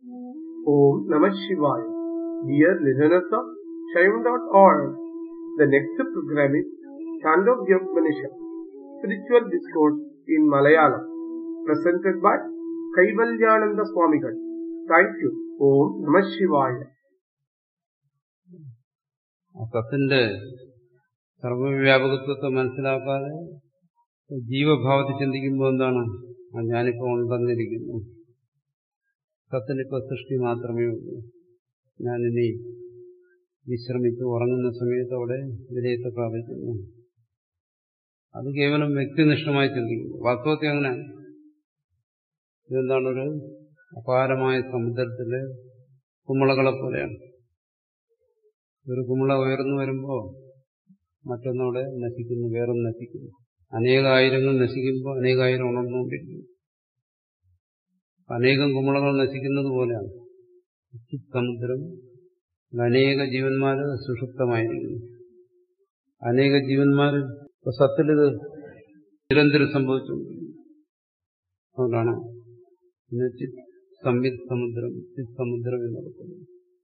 Om Namah Shivaya. Dear listeners of Shaivan.org, the next program is Chandogya Spiritual Discourse in Malayalam, presented by Kaivalyananda Swamigal. Thank you. Om Namah Shivaya. ആ സത്തിന്റെ സർവവ്യാപകത്വത്തെ മനസ്സിലാക്കാതെ ജീവഭാവത്തിൽ ചിന്തിക്കുമ്പോൾ എന്താണ് ആ ഞാനിപ്പോ ഉണ്ടെന്നിരിക്കുന്നു സത്തിനിപ്പോ സൃഷ്ടി മാത്രമേ ഉള്ളൂ ഞാനിനി വിശ്രമിച്ച് ഉറങ്ങുന്ന സമയത്ത് അവിടെ വിലയത്തെ പ്രാപിക്കുന്നു അത് കേവലം വ്യക്തിനിഷ്ഠമായി ചിന്തിക്കുന്നു വാസ്തവത്തിൽ അങ്ങനെ ഇതെന്താണ് ഒരു അപാരമായ സമുദ്രത്തിലെ കുമ്മളകളെ പോലെയാണ് ഒരു കുമിള ഉയർന്നു വരുമ്പോൾ മറ്റൊന്നവിടെ നശിക്കുന്നു വേറൊന്ന് നശിക്കുന്നു അനേകായിരങ്ങൾ നശിക്കുമ്പോൾ അനേകായിരം ഉണർന്നുകൊണ്ടിരിക്കുന്നു അനേകം കുമിളകൾ നശിക്കുന്നത് പോലെയാണ് സമുദ്രം അനേക ജീവന്മാര് സുഷുപ്തമായിരിക്കുന്നു അനേക ജീവന്മാർ സത്തിലിത് നിരന്തരം സംഭവിച്ചുകൊണ്ടിരിക്കുന്നു അതുകൊണ്ടാണ് ചിത് സംവിത് സമുദ്രം ചിത് സമുദ്രം എന്ന് പറയുന്നത്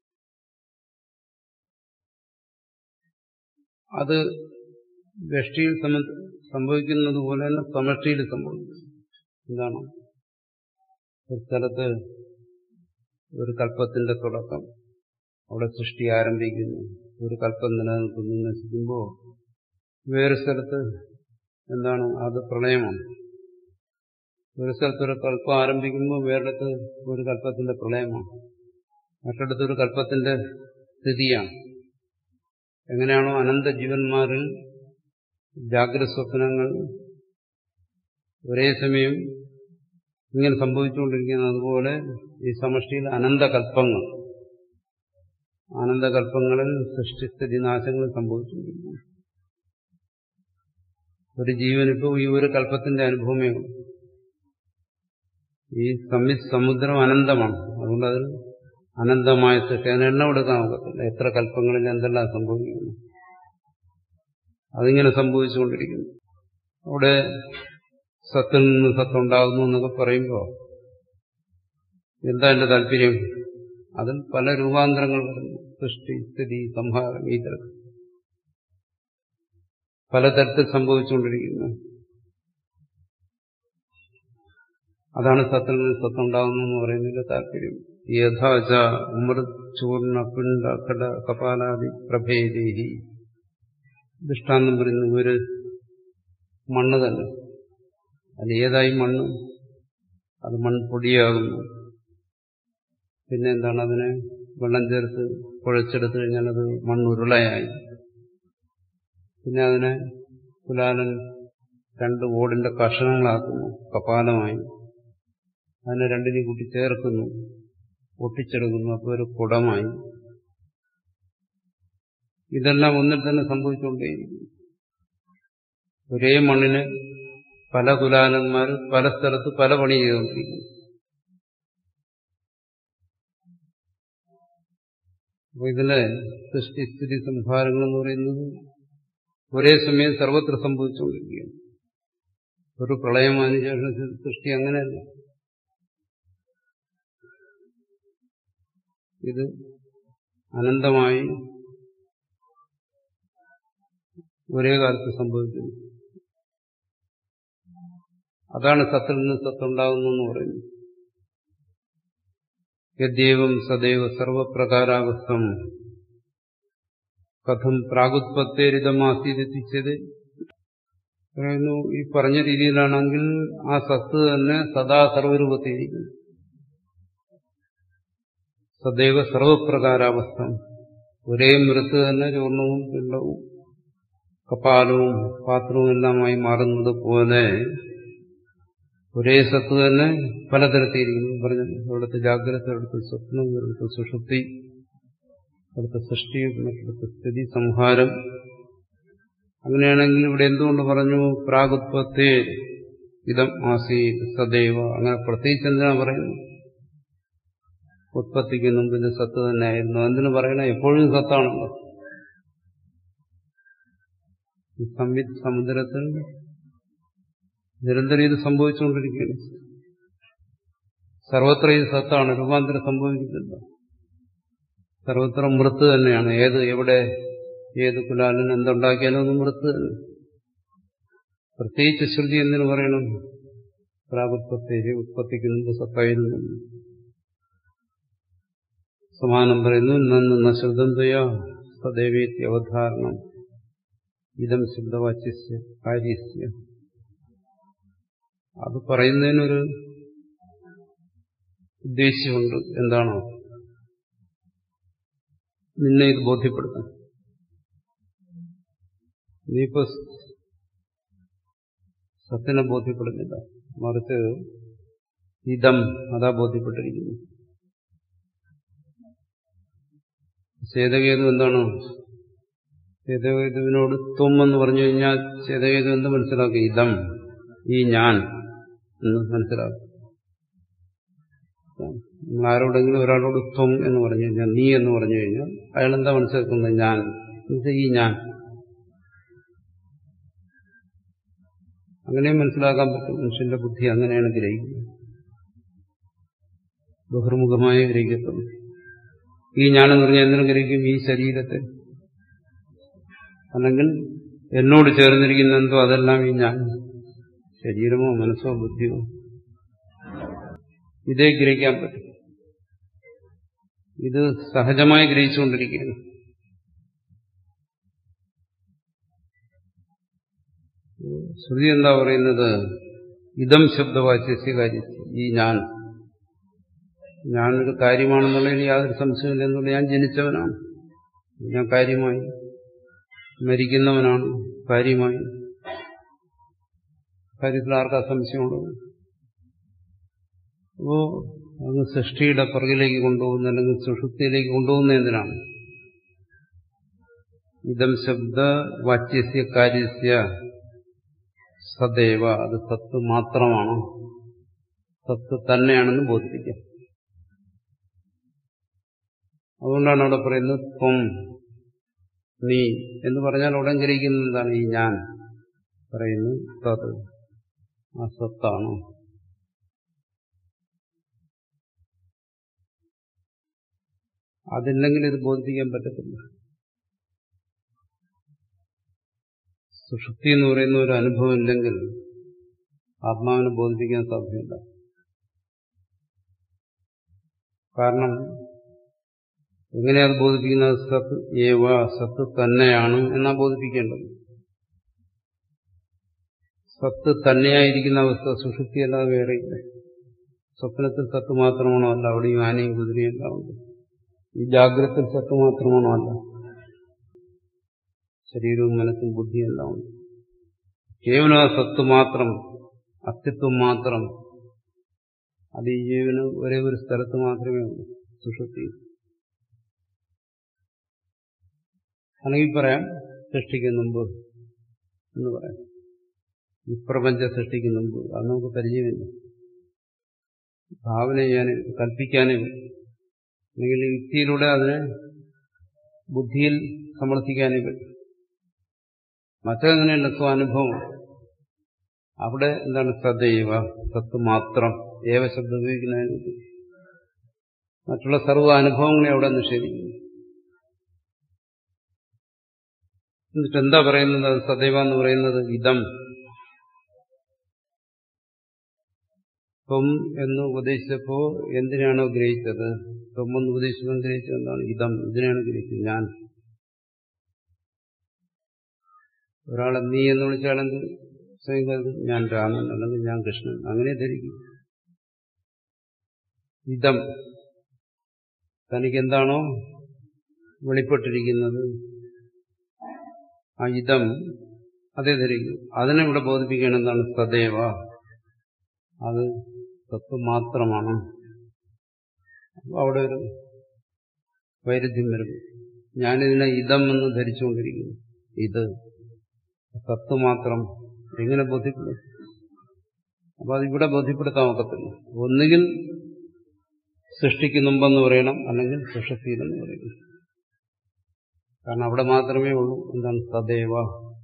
അത് വ്യഷ്ടിയിൽ സംഭവിക്കുന്നത് പോലെ തന്നെ സമഷ്ടിയിൽ സംഭവിക്കും എന്താണ് ഒരു സ്ഥലത്ത് ഒരു കല്പത്തിന്റെ തുടക്കം അവിടെ സൃഷ്ടി ആരംഭിക്കുന്നു ഒരു കല്പം നിലനിൽക്കുന്നു നശിക്കുമ്പോൾ വേറെ സ്ഥലത്ത് എന്താണ് അത് പ്രളയമാണ് ഒരു സ്ഥലത്ത് ഒരു കല്പം ആരംഭിക്കുമ്പോൾ വേറിടത്ത് ഒരു കല്പത്തിന്റെ പ്രളയമാണ് മറ്റിടത്ത് ഒരു കല്പത്തിന്റെ സ്ഥിതിയാണ് എങ്ങനെയാണോ അനന്ത ജീവന്മാരിൽ ജാഗ്രത സ്വപ്നങ്ങൾ ഒരേ സമയം ഇങ്ങനെ സംഭവിച്ചുകൊണ്ടിരിക്കുന്നത് അതുപോലെ ഈ സമഷ്ടിയിൽ അനന്തകൽപ്പങ്ങൾ ആനന്ദകൽപ്പങ്ങളിൽ സൃഷ്ടിസ്ഥിതി നാശങ്ങൾ സംഭവിച്ചുകൊണ്ടിരിക്കുന്നു ഒരു ജീവനിപ്പോൾ ഈ ഒരു കൽപ്പത്തിന്റെ അനുഭവമേ ഉള്ളൂ ഈ സംവിത് സമുദ്രം അനന്തമാണ് അതുകൊണ്ട് അതിൽ അനന്തമായ സൃഷ്ടി അതിന് എണ്ണം എടുക്കാൻ ഒക്കത്തില്ല എത്ര കൽപ്പങ്ങളിൽ എന്തെല്ലാം സംഭവിക്കുന്നു അതിങ്ങനെ സംഭവിച്ചുകൊണ്ടിരിക്കുന്നു അവിടെ സത്തിൽ നിന്ന് സത്തുണ്ടാകുന്നു എന്നൊക്കെ പറയുമ്പോൾ എന്താ എന്റെ താല്പര്യം അതിൽ പല രൂപാന്തരങ്ങൾ വരുന്നു സൃഷ്ടി സ്ഥിതി സംഹാരം ഈ തരത്തിൽ പലതരത്തിൽ സംഭവിച്ചുകൊണ്ടിരിക്കുന്നു അതാണ് സത്തിൽ നിന്ന് സത്തുണ്ടാകുന്നു എന്ന് പറയുന്നതിന്റെ താല്പര്യം യഥാച അമൃത് ചൂർണ പിണ്ട കട കപാലാദി പ്രഭേദേഹി ദൃഷ്ടാന്തം പറയുന്നു ഒരു മണ്ണ് തന്നെ അത് ഏതായി മണ്ണ് അത് മൺപൊടിയാകുന്നു പിന്നെ എന്താണ് അതിനെ വെള്ളം ചേർത്ത് കുഴച്ചെടുത്തു കഴിഞ്ഞാൽ അത് മണ്ണുരുളയായി പിന്നെ അതിനെ കുലാലൻ രണ്ട് ഓടിന്റെ കഷണങ്ങളാക്കുന്നു കപാലമായി അതിനെ രണ്ടിനെ കൂട്ടി ചേർക്കുന്നു ഒട്ടിച്ചെടുക്കുന്നു അപ്പോൾ ഒരു കുടമായി ഇതെല്ലാം ഒന്നിൽ തന്നെ സംഭവിച്ചുകൊണ്ടേയിരിക്കുന്നു ഒരേ മണ്ണിന് പല കുലാലന്മാർ പല സ്ഥലത്ത് പല പണി ചെയ്തുകൊണ്ടിരിക്കുന്നു അപ്പൊ ഇതിലെ സൃഷ്ടിസ്ഥിതി സംഹാരങ്ങൾ എന്ന് പറയുന്നത് ഒരേ സമയം സർവത്ര സംഭവിച്ചുകൊണ്ടിരിക്കുകയാണ് ഒരു പ്രളയം അതിനുശേഷം സൃഷ്ടി അങ്ങനെയല്ല ഇത് അനന്തമായി ഒരേ കാലത്ത് സംഭവിക്കുന്നു അതാണ് സത്തിൽ നിന്ന് സത്തുണ്ടാകുന്നു എന്ന് പറയുന്നത് യദ്യവം സദൈവ സർവപ്രകാരാവസ്ഥം കഥം പ്രാഗുത്പത്തേരിതമാസീതെത്തിച്ചത് പറയുന്നു ഈ പറഞ്ഞ രീതിയിലാണെങ്കിൽ ആ സത്ത് തന്നെ സദാ സർവരൂപത്തിയിരിക്കുന്നു സദൈവ സർവപ്രകാരാവസ്ഥ ഒരേ മൃത്ത് തന്നെ ചൂർണവും പിണ്ടവും കപാലവും പാത്രവും എല്ലാമായി മാറുന്നത് പോലെ ഒരേ സത്ത് തന്നെ പലതരത്തിയിരിക്കുന്നു പറഞ്ഞു അവിടുത്തെ ജാഗ്രത അവിടുത്തെ സ്വപ്നം അവിടുത്തെ സുഷുപ്തി അവിടുത്തെ സൃഷ്ടി മറ്റിടത്തെ സ്ഥിതി സംഹാരം അങ്ങനെയാണെങ്കിൽ ഇവിടെ എന്തുകൊണ്ട് പറഞ്ഞു പ്രാഗുത്പത്തേ ഇതം ആസീ സദൈവ അങ്ങനെ പ്രത്യേകിച്ച് എന്തിനാ പറയുന്നു ഉത്പത്തിക്ക് മുമ്പിന്റെ സത്ത് തന്നെയായിരുന്നു എന്തിനു പറയണ എപ്പോഴും സത്താണല്ലോ ഈ സംവിത് സമുദ്രത്തിൽ നിരന്തരം ഇത് സംഭവിച്ചുകൊണ്ടിരിക്കുകയാണ് സർവത്ര ഇത് സത്താണ് രൂപാന്തരം സംഭവിക്കുന്നില്ല സർവത്ര മൃത്ത് തന്നെയാണ് ഏത് എവിടെ ഏത് കുലാലൻ എന്തുണ്ടാക്കിയാലും അത് മൃത്ത് തന്നെ പ്രത്യേകിച്ച് ശ്രുതി എന്തിനു പറയണം പ്രാഗുത്പത്തി ഉത്പത്തിക്ക് മുമ്പ് സത്തായിരുന്നു സമാനം പറയുന്നു നന്ന് ശ്രുതം തയ്യാ സദേവേത്തി അവധാരണം ഇതം ശബ്ദവാച്യസ്യ കാര്യസ്യ അത് പറയുന്നതിനൊരു ഉദ്ദേശ്യമുണ്ട് എന്താണോ നിന്നെ ഇത് ബോധ്യപ്പെടുത്താൻ നീയിപ്പോ സത്തിനെ ബോധ്യപ്പെടുന്നില്ല മറിച്ച് ഇതം അതാ ബോധ്യപ്പെട്ടിരിക്കുന്നു ചേതകേതു എന്താണ് ചേതകേതുവിനോട് ത്വം എന്ന് പറഞ്ഞു കഴിഞ്ഞാൽ ചേതകേതു എന്ത് മനസ്സിലാക്കി ഇതം ഈ ഞാൻ എന്ന് മനസ്സിലാക്കും നമ്മൾ ആരോടെങ്കിലും ഒരാളോട് ത്വം എന്ന് പറഞ്ഞു കഴിഞ്ഞാൽ നീ എന്ന് പറഞ്ഞു കഴിഞ്ഞാൽ അയാൾ എന്താ മനസ്സിലാക്കുന്നത് ഞാൻ എന്നുവെച്ചാൽ ഈ ഞാൻ അങ്ങനെയും മനസ്സിലാക്കാൻ പറ്റും മനുഷ്യന്റെ ബുദ്ധി അങ്ങനെയാണ് ഗ്രഹിക്കുന്നത് ബഹിർമുഖമായ ഗ്രഹിക്കത്തുള്ളൂ ഈ ഞാനെന്ന് പറഞ്ഞാൽ എന്തിനും ഗ്രഹിക്കും ഈ ശരീരത്തെ അല്ലെങ്കിൽ എന്നോട് ചേർന്നിരിക്കുന്ന എന്തോ അതെല്ലാം ഈ ഞാൻ ശരീരമോ മനസ്സോ ബുദ്ധിയോ ഇതേ ഗ്രഹിക്കാൻ പറ്റും ഇത് സഹജമായി ഗ്രഹിച്ചുകൊണ്ടിരിക്കുകയാണ് ശ്രുതി എന്താ പറയുന്നത് ഇതം ശബ്ദവാച്യസ്യ കാര്യം ഈ ഞാൻ ഞാനൊരു കാര്യമാണെന്നുള്ളതിൽ യാതൊരു സംശയമില്ല എന്നുള്ള ഞാൻ ജനിച്ചവനാണ് ഞാൻ കാര്യമായി മരിക്കുന്നവനാണ് കാര്യമായി കാര്യത്തിൽ ആർക്കാ സംശയമുള്ളത് അപ്പോ അങ്ങ് സൃഷ്ടിയുടെ പുറകിലേക്ക് കൊണ്ടുപോകുന്ന അല്ലെങ്കിൽ സുഷുപ്തിയിലേക്ക് കൊണ്ടുപോകുന്ന എന്തിനാണ് ഇതം ശബ്ദ വാച്യസ്യ കാര്യസ്യ സദൈവ അത് സത്ത് മാത്രമാണ് സത്ത് തന്നെയാണെന്ന് ബോധിപ്പിക്കാം അതുകൊണ്ടാണ് അവിടെ പറയുന്നത് ത്വം നീ എന്ന് പറഞ്ഞാൽ ഉടൻ ഗ്രഹിക്കുന്ന എന്താണ് ഈ ഞാൻ പറയുന്നു തത് ആ സത്താണ് അതില്ലെങ്കിൽ ഇത് ബോധിപ്പിക്കാൻ പറ്റത്തില്ല സുഷുപ്തി എന്ന് പറയുന്ന ഒരു അനുഭവം ഇല്ലെങ്കിൽ ആത്മാവിനെ ബോധിപ്പിക്കാൻ സാധ്യമല്ല കാരണം എങ്ങനെയത് ബോധിപ്പിക്കുന്നത് സത്ത് ഏവ സത്ത് തന്നെയാണ് എന്നാ ബോധിപ്പിക്കേണ്ടത് സത്ത് തന്നെയായിരിക്കുന്ന അവസ്ഥ സുഷുപ്തിയല്ലാതെ വേറെയില്ല സ്വപ്നത്തിൽ സത്ത് മാത്രമാണോ അല്ല അവിടെയും ആനയും കുതിരയും എല്ലാം ഉണ്ട് ഈ ജാഗ്രത്തിൽ സത്ത് മാത്രമാണോ അല്ല ശരീരവും മനസ്സും ബുദ്ധിയും എല്ലാം ഉണ്ട് കേവലം ആ സത്ത് മാത്രം അസ്തിത്വം മാത്രം അത് ഈ ജീവന് ഒരേ ഒരു സ്ഥലത്ത് മാത്രമേ ഉള്ളൂ സുഷുപ്തി അല്ലെങ്കിൽ പറയാം സൃഷ്ടിക്കുന്ന മുമ്പ് എന്ന് പറയാം ഈ പ്രപഞ്ച സൃഷ്ടിക്കുന്ന മുമ്പ് അത് നമുക്ക് പരിചയമില്ല ഭാവന ചെയ്യാനും കൽപ്പിക്കാനും അല്ലെങ്കിൽ യുക്തിയിലൂടെ അതിനെ ബുദ്ധിയിൽ സമർത്ഥിക്കാനും പറ്റും മറ്റങ്ങനെയല്ല സ്വാനുഭവം അവിടെ എന്താണ് സദൈവ സത്ത് മാത്രം ഏവ ശബ്ദം ഉപയോഗിക്കുന്നതിന് മറ്റുള്ള സർവ്വ അനുഭവങ്ങളെ അവിടെ നിഷേധിക്കുന്നു എന്നിട്ട് എന്താ പറയുന്നത് സദൈവ എന്ന് പറയുന്നത് ഇതം ത്വം എന്ന് ഉപദേശിച്ചപ്പോ എന്തിനാണോ ഗ്രഹിച്ചത് ത്വം എന്ന് ഉപദേശിച്ചപ്പോൾ ഗ്രഹിച്ചത് എന്താണ് ഇതം ഇതിനാണ് ഗ്രഹിച്ചത് ഞാൻ ഒരാളെ നീ എന്ന് വിളിച്ചാലെന്ത് സ്വയം കരുതും ഞാൻ രാമൻ അല്ലെങ്കിൽ ഞാൻ കൃഷ്ണൻ അങ്ങനെ ധരിക്കും ഇതം തനിക്ക് എന്താണോ വെളിപ്പെട്ടിരിക്കുന്നത് ആ ഇതം അതേ ധരിക്കും അതിനെ ഇവിടെ ബോധിപ്പിക്കണം എന്താണ് സദൈവ അത് തത്വം മാത്രമാണ് അവിടെ ഒരു വൈരുദ്ധ്യം വരും ഞാനിതിനെ ഇതം എന്ന് ധരിച്ചുകൊണ്ടിരിക്കുന്നു ഇത് തത്വം മാത്രം എങ്ങനെ ബോധ്യപ്പെടും അപ്പൊ അതിവിടെ ബോധ്യപ്പെടുത്താൻ ഒക്കത്തില്ല ഒന്നുകിൽ സൃഷ്ടിക്ക് മുമ്പെന്ന് പറയണം അല്ലെങ്കിൽ സുഷക്തിയിലെന്ന് പറയണം കാരണം അവിടെ മാത്രമേ ഉള്ളൂ എന്താണ് സദൈവ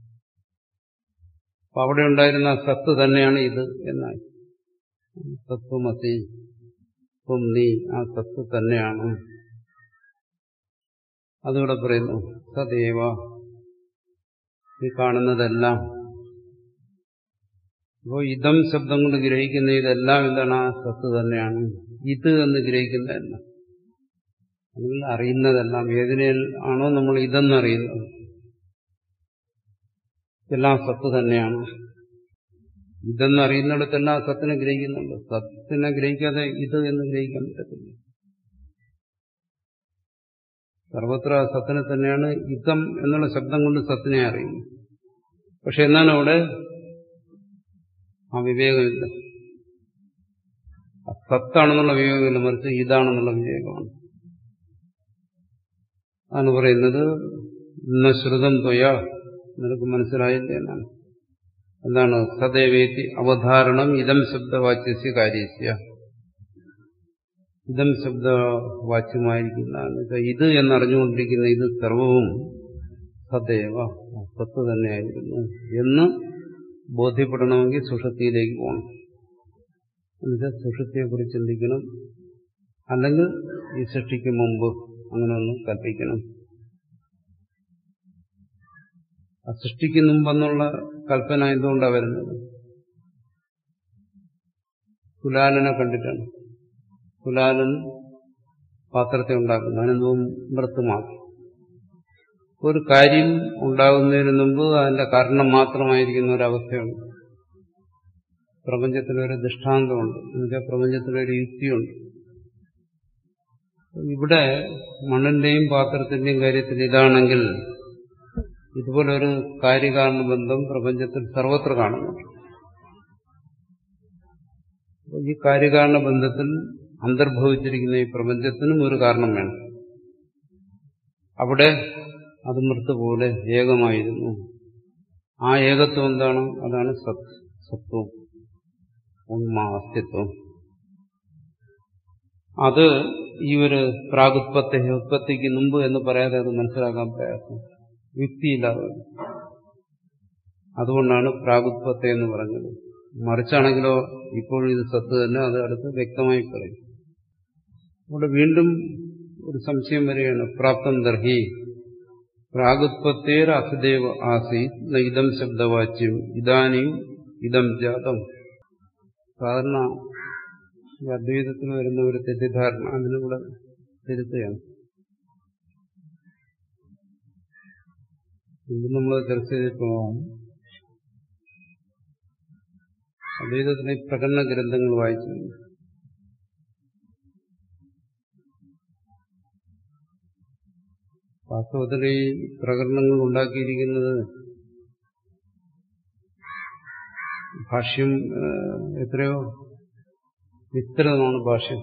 അപ്പൊ അവിടെ ഉണ്ടായിരുന്ന സത്ത് തന്നെയാണ് ഇത് എന്നായി തത്വമസി ത്വം നീ ആ സത്ത് തന്നെയാണ് അതിവിടെ പറയുന്നു സദേവ ഈ കാണുന്നതെല്ലാം അപ്പോൾ ഇതം ശബ്ദം കൊണ്ട് ഗ്രഹിക്കുന്ന ഇതെല്ലാം എന്താണ് ആ സത്ത് തന്നെയാണ് ഇത് എന്ന് ഗ്രഹിക്കുന്നതല്ല അല്ലെങ്കിൽ അറിയുന്നതെല്ലാം ഏതിനെ ആണോ നമ്മൾ ഇതെന്നറിയുന്നത് എല്ലാം സത്ത് തന്നെയാണ് ഇതെന്നറിയുന്നിടത്തെല്ലാം സത്തിനെ ഗ്രഹിക്കുന്നുണ്ട് സത്തിനെ ഗ്രഹിക്കാതെ ഇത് എന്ന് ഗ്രഹിക്കാൻ പറ്റത്തില്ല സർവത്ര സത്തിനെ തന്നെയാണ് ഇതം എന്നുള്ള ശബ്ദം കൊണ്ട് സത്തിനെ അറിയുന്നു പക്ഷെ എന്താണ് അവിടെ ആ വിവേകമില്ല സത്താണെന്നുള്ള വിവേകമില്ല മറിച്ച് ഇതാണെന്നുള്ള വിവേകമാണ് അതാണ് പറയുന്നത് ഇന്ന ശ്രുതം ത്വയ നിനക്ക് മനസ്സിലായില്ല എന്നാണ് എന്താണ് സദൈവേത്തി അവധാരണം ഇതം ശബ്ദവാച്യസ്യ കാര്യസ്യ ഇതം ശബ്ദവാച്യമായിരിക്കുന്ന ഇത് എന്നറിഞ്ഞുകൊണ്ടിരിക്കുന്ന ഇത് സർവവും സദൈവ സത്ത് തന്നെയായിരുന്നു എന്ന് ബോധ്യപ്പെടണമെങ്കിൽ സുഷത്തിയിലേക്ക് പോകണം എന്നുവെച്ചാൽ സുഷത്തിയെക്കുറിച്ച് ചിന്തിക്കണം അല്ലെങ്കിൽ ഈ സൃഷ്ടിക്ക് മുമ്പ് അങ്ങനെ ഒന്ന് കൽപ്പിക്കണം ആ സൃഷ്ടിക്ക് മുമ്പെന്നുള്ള കൽപ്പന എന്തുകൊണ്ടാണ് വരുന്നത് കുലാലനെ കണ്ടിട്ടാണ് കുലാലൻ പാത്രത്തെ ഉണ്ടാക്കുന്നു അതിനൊന്നും മൃത്തുമാക്കി ഒരു കാര്യം ഉണ്ടാകുന്നതിന് മുമ്പ് അതിന്റെ കാരണം മാത്രമായിരിക്കുന്ന ഒരവസ്ഥയുണ്ട് പ്രപഞ്ചത്തിലൊരു ദൃഷ്ടാന്തമുണ്ട് എന്നുവെച്ചാൽ പ്രപഞ്ചത്തിലൊരു യുക്തിയുണ്ട് ഇവിടെ മണ്ണിന്റെയും പാത്രത്തിന്റെയും കാര്യത്തിൽ ഇതാണെങ്കിൽ ഇതുപോലൊരു കാര്യകാരണ ബന്ധം പ്രപഞ്ചത്തിൽ സർവത്ര കാണുന്നുണ്ട് ഈ കാര്യകാരണ ബന്ധത്തിൽ അന്തർഭവിച്ചിരിക്കുന്ന ഈ പ്രപഞ്ചത്തിനും ഒരു കാരണം വേണം അവിടെ അത് മൃത്ത് പോലെ ഏകമായിരുന്നു ആ ഏകത്വം എന്താണ് അതാണ് സത് സത്വം ഉണ്മ അസ്തിത്വം അത് ഈ ഒരു പ്രാഗുത്പത്തി ഉത്പത്തിക്ക് മുമ്പ് എന്ന് പറയാതെ അത് മനസ്സിലാക്കാൻ പ്രയാസം യുക്തിയില്ലാതെ അതുകൊണ്ടാണ് പ്രാഗുത്പത്തി എന്ന് പറഞ്ഞത് മറിച്ചാണെങ്കിലോ ഇപ്പോഴും ഇത് സത്ത് തന്നെ അത് അടുത്ത് വ്യക്തമായി പറയും അവിടെ വീണ്ടും ഒരു സംശയം വരികയാണ് പ്രാപ്തം ദർഹി പ്രാഗുത്പത്തേർ അസദേവ ആസീത് ഇതം ശബ്ദവാച്യം ഇതാനും ഇതം ജാതം സാധാരണ ഈ അദ്വൈതത്തിൽ വരുന്ന ഒരു തെറ്റിദ്ധാരണ അതിലൂടെ തിരുത്തുകയാണ് ഇത് നമ്മൾ ചർച്ച ചെയ്തിപ്പോ അദ്വൈതത്തിലെ പ്രകടന ഗ്രന്ഥങ്ങൾ വായിച്ചു വാസ്തവത്തിൽ ഈ പ്രകടനങ്ങൾ ഉണ്ടാക്കിയിരിക്കുന്നത് ഭാഷ്യം എത്രയോ വിസ്തൃതമാണ് ഭാഷ്യം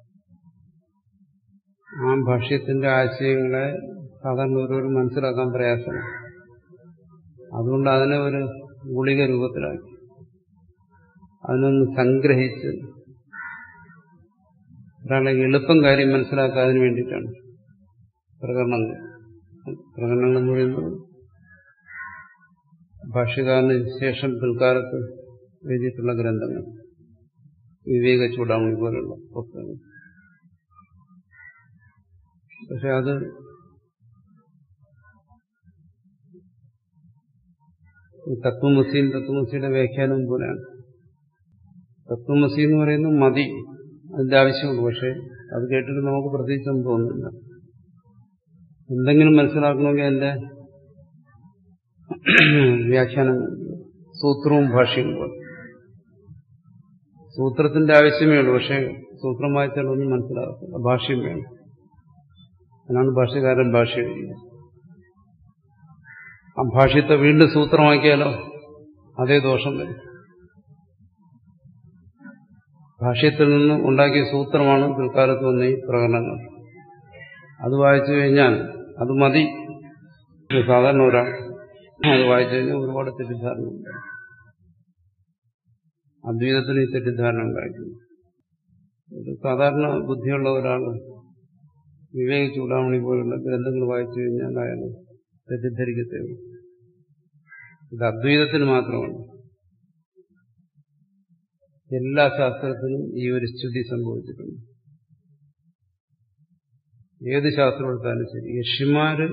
ആ ഭാഷ്യത്തിന്റെ ആശയങ്ങളെ സാധാരണ ഓരോരും മനസ്സിലാക്കാൻ പ്രയാസമാണ് അതുകൊണ്ട് അതിനെ ഒരു ഗുളിക രൂപത്തിലാക്കി അതിനൊന്ന് സംഗ്രഹിച്ച് ഒരാളെ എളുപ്പം കാര്യം മനസ്സിലാക്കാതിന് വേണ്ടിയിട്ടാണ് പ്രകടനങ്ങൾ പ്രകടനങ്ങൾ എന്ന് പറയുന്നത് ഭാഷ്യകാരന് ശേഷം പിൽക്കാലത്ത് എഴുതിയിട്ടുള്ള ഗ്രന്ഥങ്ങൾ വിവേക ചൂടാമണി പോലുള്ള പുസ്തകങ്ങൾ പക്ഷെ അത് തത്വമസിയും തത്വമസിയുടെ വ്യാഖ്യാനം പോലെയാണ് തത്വമസി എന്ന് പറയുന്നത് മതി അതിന്റെ ആവശ്യമുണ്ട് പക്ഷെ അത് കേട്ടിട്ട് നമുക്ക് പ്രത്യേകിച്ചൊന്നും തോന്നുന്നില്ല എന്തെങ്കിലും മനസ്സിലാക്കണമെങ്കിൽ അതിന്റെ വ്യാഖ്യാനം സൂത്രവും ഭാഷ്യവും പോലെ സൂത്രത്തിന്റെ ആവശ്യമേ ഉള്ളൂ പക്ഷെ സൂത്രം വായിച്ചാൽ ഒന്നും മനസ്സിലാകത്തില്ല ഭാഷ്യം വേണം അതിനാണ് ഭാഷ്യകാരൻ ഭാഷ എഴുതിയത് ആ ഭാഷ്യത്തെ വീണ്ടും സൂത്രമാക്കിയാലോ അതേ ദോഷം വരും ഭാഷ്യത്തിൽ നിന്ന് ഉണ്ടാക്കിയ സൂത്രമാണ് പിൽക്കാലത്ത് വന്ന ഈ പ്രകടനങ്ങൾ അത് വായിച്ചു കഴിഞ്ഞാൽ അത് മതി സാധാരണ ഒരാൾ അത് വായിച്ചു കഴിഞ്ഞാൽ ഒരുപാട് തെറ്റിദ്ധാരണ ഉണ്ടായി അദ്വൈതത്തിന് ഈ തെറ്റിദ്ധാരണ ഉണ്ടായിട്ടുണ്ട് ഒരു സാധാരണ ബുദ്ധിയുള്ള ഒരാൾ വിവേക ചൂടാമണി പോലുള്ള ഗ്രന്ഥങ്ങൾ വായിച്ചു കഴിഞ്ഞാൽ അയാൾ തെറ്റിദ്ധരിക്കത്തേ ഉള്ളൂ ഇത് അദ്വൈതത്തിന് മാത്രമാണ് എല്ലാ ശാസ്ത്രത്തിനും ഈ ഒരു സ്തുതി സംഭവിച്ചിട്ടുണ്ട് ഏത് ശാസ്ത്രം എടുത്താലും ശരി യക്ഷിമാര്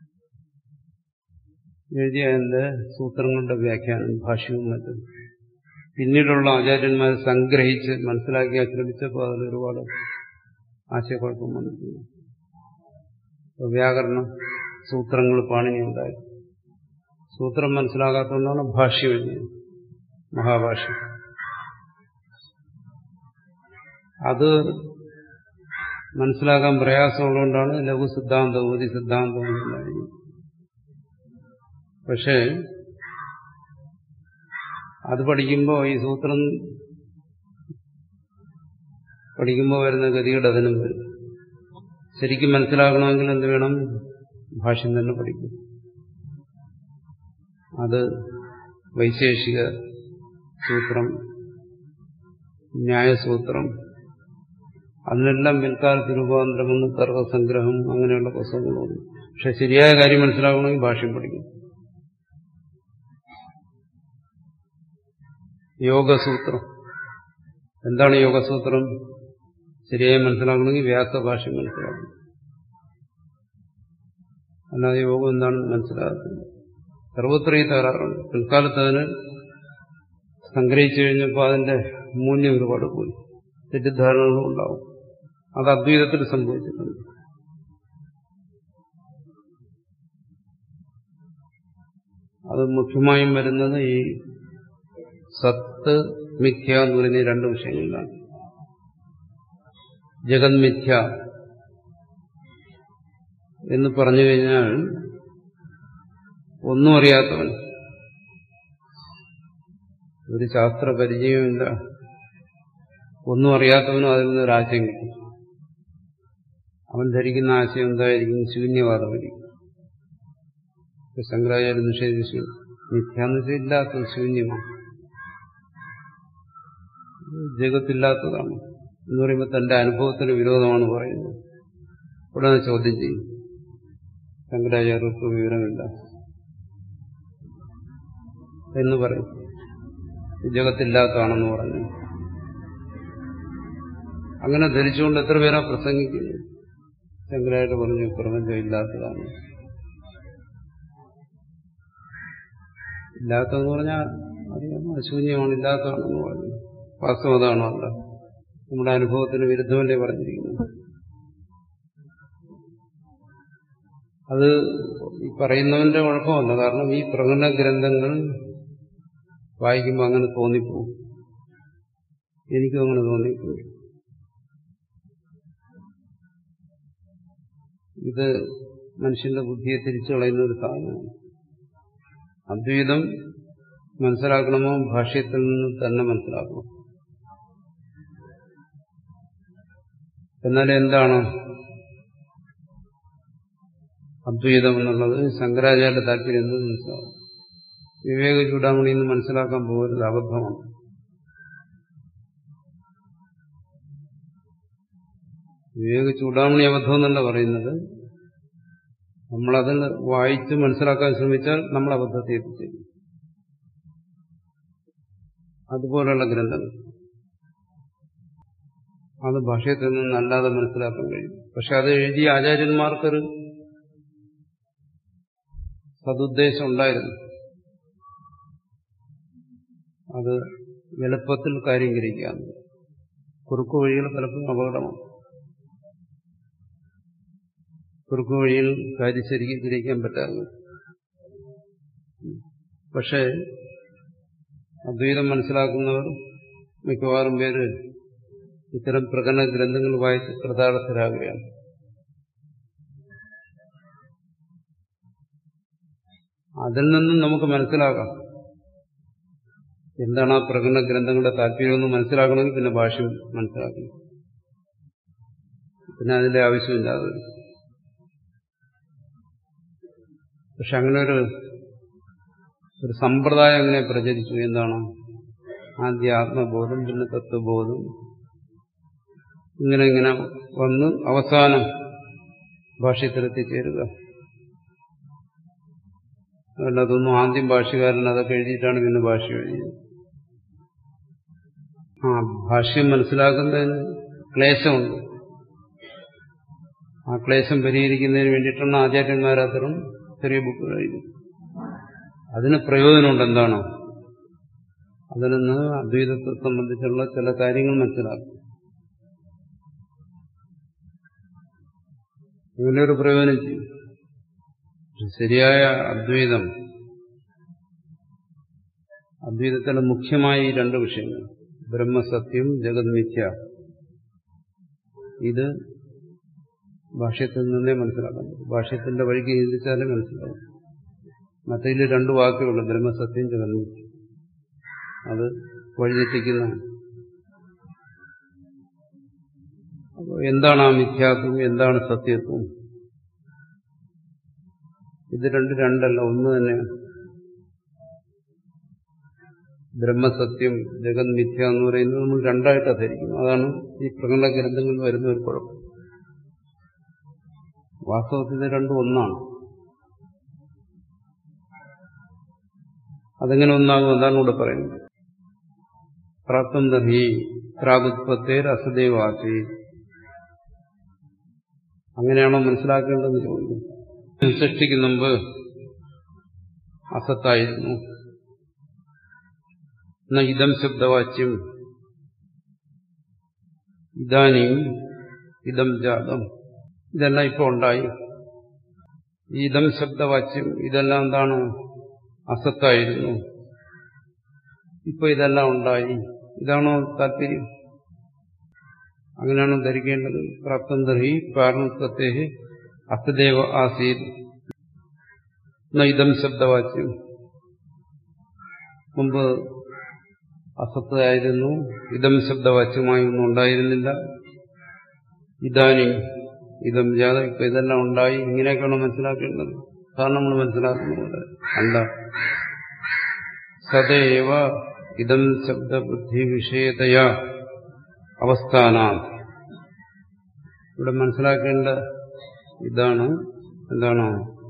എഴുതിയ അതിന്റെ സൂത്രങ്ങളുടെ വ്യാഖ്യാനം ഭാഷ്യവും മറ്റും പിന്നീടുള്ള ആചാര്യന്മാർ സംഗ്രഹിച്ച് മനസ്സിലാക്കി ശ്രമിച്ചപ്പോൾ അതിൽ ഒരുപാട് ആശയക്കുഴപ്പം വന്നിട്ടുണ്ട് വ്യാകരണം സൂത്രങ്ങൾ പാണിനി ഉണ്ടായി സൂത്രം മനസ്സിലാകാത്തതുകൊണ്ടാണ് ഭാഷ്യം എഴുതിയത് മഹാഭാഷ്യം അത് മനസ്സിലാക്കാൻ പ്രയാസമുള്ളതുകൊണ്ടാണ് ലഘു സിദ്ധാന്തം ഊതി സിദ്ധാന്തം എന്നുണ്ടായത് പക്ഷേ അത് പഠിക്കുമ്പോൾ ഈ സൂത്രം പഠിക്കുമ്പോൾ വരുന്ന ഗതിയുടെ അതിനും വരും ശരിക്കും മനസ്സിലാക്കണമെങ്കിൽ എന്ത് വേണം ഭാഷ്യം തന്നെ പഠിക്കും അത് വൈശേഷിക സൂത്രം ന്യായസൂത്രം അതിനെല്ലാം പിൽക്കാലത്ത് രൂപാന്തരമെന്ന് തർക്കസംഗ്രഹം അങ്ങനെയുള്ള പുസ്തകങ്ങളുണ്ട് പക്ഷെ ശരിയായ കാര്യം മനസ്സിലാക്കണമെങ്കിൽ ഭാഷ്യം പഠിക്കും യോഗസൂത്രം എന്താണ് യോഗസൂത്രം ശരിയായി മനസ്സിലാക്കണമെങ്കിൽ വ്യാസഭാഷ്യം മനസ്സിലാക്കണം അല്ലാതെ യോഗം എന്താണെന്ന് മനസ്സിലാകത്തില്ല സർവത്ര ഈ തകരാറുണ്ട് പിൽക്കാലത്ത് അതിന് സംഗ്രഹിച്ചു കഴിഞ്ഞപ്പോൾ അതിന്റെ മൂല്യം ഒരുപാട് പോയി തെറ്റിദ്ധാരണകളും ഉണ്ടാവും അത് അദ്വൈതത്തിൽ സംഭവിച്ചിട്ടുണ്ട് അത് മുഖ്യമായും വരുന്നത് ഈ സത്ത് മിഥ്യ എന്ന് പറയുന്ന ഈ രണ്ട് വിഷയങ്ങളിലാണ് ജഗത് മിഥ്യ എന്ന് പറഞ്ഞു കഴിഞ്ഞാൽ ഒന്നും അറിയാത്തവൻ ഒരു ശാസ്ത്ര പരിചയമില്ല ഒന്നും അറിയാത്തവനും അതിൽ നിന്നൊരു ആശയം കിട്ടും അവൻ ധരിക്കുന്ന ആശയം എന്തായിരിക്കും ശൂന്യവാദമായിരിക്കും ശങ്കരാചാര്യ നിഷേധിച്ചു മിഥ്യാന്ന് വെച്ചാൽ ഇല്ലാത്തത് ശൂന്യമാണ് ജഗത്തില്ലാത്തതാണ് എന്ന് പറയുമ്പോൾ തന്റെ അനുഭവത്തിന് വിരോധമാണ് പറയുന്നത് ഉടനെ ചോദ്യം ചെയ്യും ശങ്കരാചാര്യർക്ക് വിവരമില്ല എന്ന് പറയും ജഗത്തില്ലാത്തതാണെന്ന് പറഞ്ഞു അങ്ങനെ ധരിച്ചുകൊണ്ട് എത്ര പേരാ പ്രസംഗിക്കുന്നു ശങ്കരാചാര്യ പറഞ്ഞു പ്രപഞ്ചം ഇല്ലാത്തതാണ് ഇല്ലാത്തതെന്ന് പറഞ്ഞാൽ അറിയാമോ ശൂന്യമാണ് ഇല്ലാത്തതാണെന്ന് പറഞ്ഞു വാസ്തവം അതാണോ അല്ല നമ്മുടെ അനുഭവത്തിന് വിരുദ്ധമല്ലേ പറഞ്ഞിരിക്കുന്നത് അത് ഈ പറയുന്നവന്റെ കുഴപ്പമല്ല കാരണം ഈ പ്രകടന ഗ്രന്ഥങ്ങൾ വായിക്കുമ്പോൾ അങ്ങനെ തോന്നിപ്പോവും എനിക്കും അങ്ങനെ തോന്നിപ്പോവും ഇത് മനുഷ്യന്റെ ബുദ്ധിയെ തിരിച്ചു കളയുന്ന ഒരു സാധനമാണ് അദ്വൈതം മനസ്സിലാക്കണമോ ഭാഷ്യത്തിൽ നിന്ന് തന്നെ മനസ്സിലാക്കണം എന്നാൽ എന്താണ് അദ്വൈതം എന്നുള്ളത് ശങ്കരാചാര്യ താല്പര്യം എന്ന് മനസ്സിലാവും വിവേക ചൂടാമണി എന്ന് മനസ്സിലാക്കാൻ പോകരുത് അബദ്ധമാണ് വിവേക ചൂടാമണി അബദ്ധം എന്നല്ല പറയുന്നത് നമ്മളതിൽ വായിച്ച് മനസ്സിലാക്കാൻ ശ്രമിച്ചാൽ നമ്മൾ അബദ്ധത്തെ എത്തിച്ചേരും അതുപോലുള്ള ഗ്രന്ഥങ്ങൾ അത് ഭാഷയത്തിൽ നിന്ന് അല്ലാതെ മനസ്സിലാക്കാൻ കഴിയും പക്ഷെ അത് എഴുതിയ ആചാര്യന്മാർക്കൊരു സതുദ്ദേശം ഉണ്ടായിരുന്നു അത് എളുപ്പത്തിൽ കാര്യം ഗ്രഹിക്കാൻ കുറുക്കു വഴികൾ പലപ്പോഴും അപകടമാണ് കുറുക്കു വഴിയിൽ കാര്യം ശരിക്കും ഗ്രഹിക്കാൻ പറ്റാതെ പക്ഷേ അദ്വൈതം മനസ്സിലാക്കുന്നവർ മിക്കവാറും പേര് ഇത്തരം പ്രകടന ഗ്രന്ഥങ്ങൾ വായിച്ച് കൃതാർത്ഥരാകുകയാണ് അതിൽ നിന്നും നമുക്ക് മനസ്സിലാക്കാം എന്താണ് ആ പ്രകടന ഗ്രന്ഥങ്ങളുടെ താല്പര്യമെന്ന് മനസ്സിലാക്കണമെങ്കിൽ പിന്നെ ഭാഷ്യം മനസ്സിലാക്കണം പിന്നെ അതിന്റെ ആവശ്യമില്ലാതെ പക്ഷെ അങ്ങനെ ഒരു ഒരു സമ്പ്രദായം അങ്ങനെ പ്രചരിച്ചു എന്താണ് ആദ്യ ആത്മബോധം പിന്നെ തത്വബോധം ഇങ്ങനെ ഇങ്ങനെ വന്ന് അവസാനം ഭാഷ്യത്തിലെത്തിച്ചേരുക അതൊന്നും ആദ്യം ഭാഷ്യകാരൻ അതൊക്കെ എഴുതിയിട്ടാണ് പിന്നെ ഭാഷ്യം എഴുതിയത് ആ ഭാഷ്യം മനസ്സിലാക്കുന്നതിന് ക്ലേശമുണ്ട് ആ ക്ലേശം പരിഹരിക്കുന്നതിന് വേണ്ടിയിട്ടാണ് ആചാര്യന്മാരത്തരം ചെറിയ ബുക്കുകൾ എഴുതി അതിന് പ്രയോജനമുണ്ട് എന്താണ് അതിൽ നിന്ന് അദ്വൈതത്തെ സംബന്ധിച്ചുള്ള ചില കാര്യങ്ങൾ മനസ്സിലാക്കും ഇങ്ങനെയൊരു പ്രയോജനം ചെയ്യും ശരിയായ അദ്വൈതം അദ്വൈതത്തിലെ മുഖ്യമായ ഈ രണ്ട് വിഷയങ്ങൾ ബ്രഹ്മസത്യം ജഗത് മിഥ്യ ഇത് ഭാഷ്യത്തിൽ നിന്നേ മനസ്സിലാക്കാൻ പറ്റും ഭാഷ്യത്തിന്റെ വഴിക്ക് ചിന്തിച്ചാലേ മനസ്സിലാവും മറ്റതിൽ രണ്ട് വാക്കുകളുണ്ട് ബ്രഹ്മസത്യം ജഗത് മിഥ്യ അത് വഴിതെറ്റിക്കുന്നതാണ് അപ്പോൾ എന്താണ് ആ മിഥ്യാത്വം എന്താണ് സത്യത്വം ഇത് രണ്ട് രണ്ടല്ല ഒന്ന് തന്നെയാണ് ബ്രഹ്മസത്യം ജഗത് മിഥ്യ എന്ന് പറയുന്നത് നമ്മൾ രണ്ടായിട്ട് ധരിക്കും അതാണ് ഈ പ്രകടന ഗ്രന്ഥങ്ങളിൽ വരുന്ന ഒരു കുഴപ്പം വാസ്തവത്തിൽ ഇത് രണ്ടും ഒന്നാണ് അതെങ്ങനെ ഒന്നാകും എന്താണ് ഇവിടെ പറയുന്നത് പ്രാപ്തം ദഹി പ്രാഗുത്പത്തേർ അസദൈവാസി അങ്ങനെയാണോ മനസ്സിലാക്കേണ്ടതെന്ന് ചോദിക്കും സൃഷ്ടിക്ക് മുമ്പ് അസത്തായിരുന്നു എന്ന ഇതം ശബ്ദവാച്യം ഇതാനും ഇതം ജാതം ഇതെല്ലാം ഇപ്പോൾ ഉണ്ടായി ഈ ഇതം ശബ്ദവാച്യം ഇതെല്ലാം എന്താണ് അസത്തായിരുന്നു ഇപ്പൊ ഇതെല്ലാം ഉണ്ടായി ഇതാണോ താല്പര്യം അങ്ങനെയാണോ ധരിക്കേണ്ടത് പ്രാപ്തം ദർഹി പാരണത്വത്തെ അസദേവ ആസീത് ഇതം ശബ്ദവാച്യം മുമ്പ് അസത്തായിരുന്നു ഇതം ശബ്ദവാച്യമായി ഒന്നും ഉണ്ടായിരുന്നില്ല ഇതാനി ഇതം ജാത ഇപ്പൊ ഇതെല്ലാം ഉണ്ടായി ഇങ്ങനെയൊക്കെയാണ് മനസ്സിലാക്കേണ്ടത് കാരണം നമ്മൾ മനസ്സിലാക്കുന്നത് അല്ല സദൈവ ഇതം ശബ്ദബുദ്ധി വിഷയതയാ അവസ്ഥാന ഇവിടെ മനസ്സിലാക്കേണ്ട ഇതാണ് എന്താണ്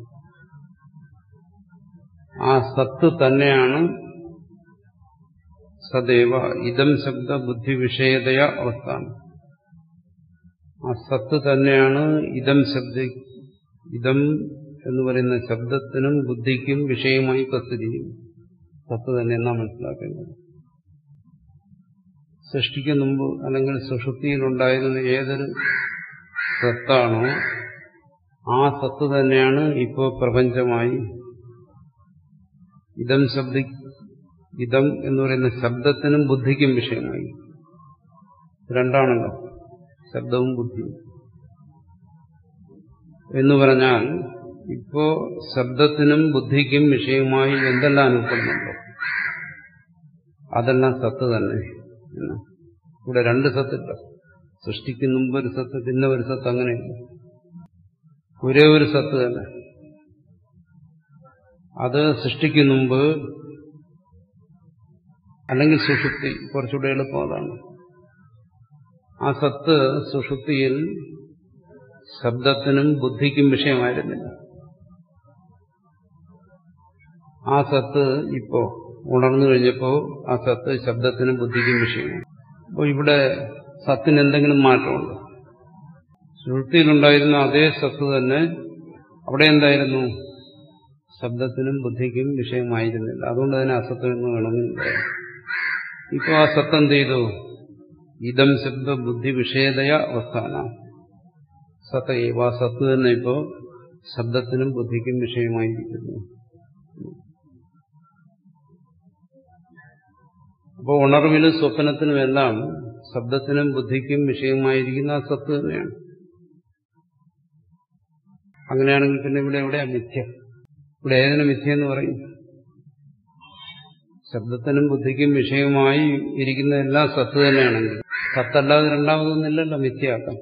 ആ സത്ത് തന്നെയാണ് സദൈവ ഇതം ശബ്ദ ബുദ്ധി വിഷയതയ അവസ്ഥാനം ആ സത്ത് തന്നെയാണ് ഇതം ശബ്ദ ഇതം എന്ന് പറയുന്ന ശബ്ദത്തിനും ബുദ്ധിക്കും വിഷയമായി പ്രസ്തുതിക്കും സത്ത് തന്നെ എന്നാ മനസ്സിലാക്കേണ്ടത് സൃഷ്ടിക്ക് മുമ്പ് അല്ലെങ്കിൽ സുഷുപ്തിയിലുണ്ടായിരുന്ന ഏതൊരു സത്താണോ ആ സത്ത് തന്നെയാണ് ഇപ്പോൾ പ്രപഞ്ചമായി ഇതം ശബ്ദ ഇതം എന്ന് പറയുന്ന ശബ്ദത്തിനും ബുദ്ധിക്കും വിഷയമായി രണ്ടാണല്ലോ ശബ്ദവും ബുദ്ധിയും എന്ന് പറഞ്ഞാൽ ഇപ്പോ ശബ്ദത്തിനും ബുദ്ധിക്കും വിഷയമായി എന്തെല്ലാം അനുഭവപ്പെടുന്നുണ്ടോ അതെല്ലാം സത്ത് തന്നെ ഇവിടെ രണ്ട് സത്തില്ല സൃഷ്ടിക്ക് മുമ്പ് ഒരു സത്ത് പിന്നെ ഒരു സത്ത് അങ്ങനെയില്ല ഒരേ ഒരു സത്ത് തന്നെ അത് സൃഷ്ടിക്ക് മുമ്പ് അല്ലെങ്കിൽ സുഷുപ്തി കുറച്ചുകൂടെ എളുപ്പം അതാണ് ആ സത്ത് സുഷുപ്തിയിൽ ശബ്ദത്തിനും ബുദ്ധിക്കും വിഷയമായിരുന്നില്ല ആ സത്ത് ഇപ്പോ ഉണർന്നു കഴിഞ്ഞപ്പോ ആ സത്ത് ശബ്ദത്തിനും ബുദ്ധിക്കും വിഷയമാണ് അപ്പോൾ ഇവിടെ സത്തിന് എന്തെങ്കിലും മാറ്റമുണ്ട് സുഷുപ്തിയിലുണ്ടായിരുന്ന അതേ സത്ത് തന്നെ അവിടെ എന്തായിരുന്നു ശബ്ദത്തിനും ബുദ്ധിക്കും വിഷയമായിരുന്നില്ല അതുകൊണ്ട് തന്നെ അസത്ത് എന്ന് വേണമെന്നില്ല ഇപ്പോൾ ആ സത്ത് എന്ത് ചെയ്തു ഇതം ശബ്ദ ബുദ്ധി വിഷയതയ അവസ്ഥാന സത്ത ആ സത്ത് തന്നെ ഇപ്പോ ശബ്ദത്തിനും ബുദ്ധിക്കും വിഷയമായിരിക്കുന്നു അപ്പോൾ ഉണർവിലും സ്വപ്നത്തിനുമെല്ലാം ശബ്ദത്തിനും ബുദ്ധിക്കും വിഷയമായിരിക്കുന്ന ആ സത്ത് തന്നെയാണ് അങ്ങനെയാണെങ്കിൽ പിന്നെ ഇവിടെ എവിടെയാ മിഥ്യ ഇവിടെ ഏതിനും മിഥ്യ എന്ന് പറയും ശബ്ദത്തിനും ബുദ്ധിക്കും വിഷയമായി ഇരിക്കുന്ന എല്ലാം സത്ത് തന്നെയാണെങ്കിൽ സത്തല്ലാതെ രണ്ടാമതൊന്നില്ലല്ലോ മിഥ്യയാക്കാം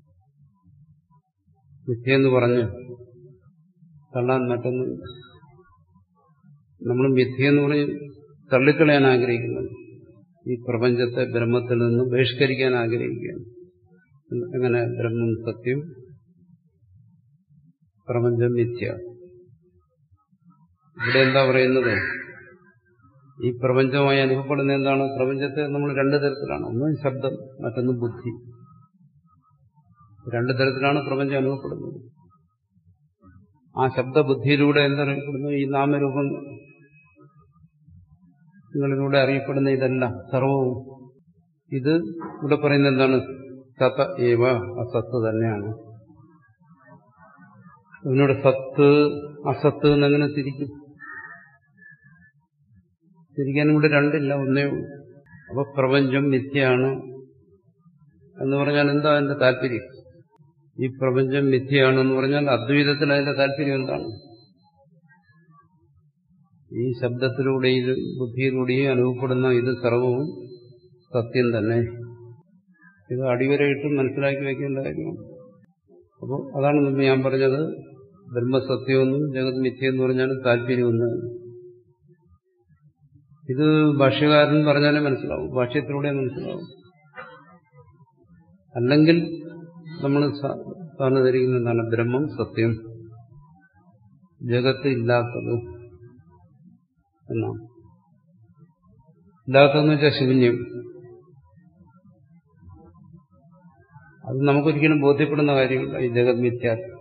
മിഥ്യ എന്ന് പറഞ്ഞു തള്ളാൻ മറ്റൊന്നും നമ്മൾ മിഥ്യ എന്ന് പറഞ്ഞ് തള്ളിക്കളയാൻ ആഗ്രഹിക്കുന്നത് ഈ പ്രപഞ്ചത്തെ ബ്രഹ്മത്തിൽ നിന്ന് ബഹിഷ്കരിക്കാൻ ആഗ്രഹിക്കുകയാണ് എങ്ങനെ ബ്രഹ്മം സത്യം പ്രപഞ്ചം മിഥ്യ ഇവിടെ എന്താ പറയുന്നത് ഈ പ്രപഞ്ചമായി അനുഭവപ്പെടുന്ന എന്താണ് പ്രപഞ്ചത്തെ നമ്മൾ രണ്ടു തരത്തിലാണ് ഒന്ന് ശബ്ദം മറ്റൊന്ന് ബുദ്ധി രണ്ടു തരത്തിലാണ് പ്രപഞ്ചം അനുഭവപ്പെടുന്നത് ആ ശബ്ദബുദ്ധിയിലൂടെ എന്തറിയപ്പെടുന്നു ഈ നാമരൂപം നിങ്ങളിലൂടെ അറിയപ്പെടുന്ന ഇതെല്ലാം സർവവും ഇത് ഇവിടെ പറയുന്നത് എന്താണ് സത ഏവ അസത്ത് തന്നെയാണ് ഇതിനോട് സത്ത് അസത്ത് എന്നെങ്ങനെ തിരിക്കും തിരിക്കാനും കൂടെ രണ്ടില്ല ഒന്നേ ഉള്ളൂ അപ്പൊ പ്രപഞ്ചം മിഥ്യയാണ് എന്ന് പറഞ്ഞാൽ എന്താ അതിന്റെ താല്പര്യം ഈ പ്രപഞ്ചം മിഥ്യയാണെന്ന് പറഞ്ഞാൽ അദ്വൈതത്തിൽ അതിന്റെ താല്പര്യം എന്താണ് ഈ ശബ്ദത്തിലൂടെയും ബുദ്ധിയിലൂടെയും അനുഭവപ്പെടുന്ന ഇത് സർവവും സത്യം തന്നെ ഇത് അടിവരയിട്ട് മനസ്സിലാക്കി വയ്ക്കേണ്ട കാര്യമാണ് അപ്പോൾ അതാണ് മുമ്പ് ഞാൻ പറഞ്ഞത് ബ്രഹ്മസത്യമെന്നും ജഗത് മിഥ്യ എന്ന് പറഞ്ഞാലും താല്പര്യമൊന്ന് ഇത് ഭാഷ്യകാരൻ പറഞ്ഞാലേ മനസ്സിലാവും ഭാഷ്യത്തിലൂടെ മനസ്സിലാവും അല്ലെങ്കിൽ നമ്മൾ സാറിന് ധരിക്കുന്ന എന്താണ് ബ്രഹ്മം സത്യം ജഗത്ത് ഇല്ലാത്തത് എന്നാണ് ഇല്ലാത്തതെന്ന് വെച്ചാൽ ശൂന്യം അത് നമുക്കൊരിക്കലും ബോധ്യപ്പെടുന്ന കാര്യമില്ല ഈ ജഗത് മിഥ്യാത്വം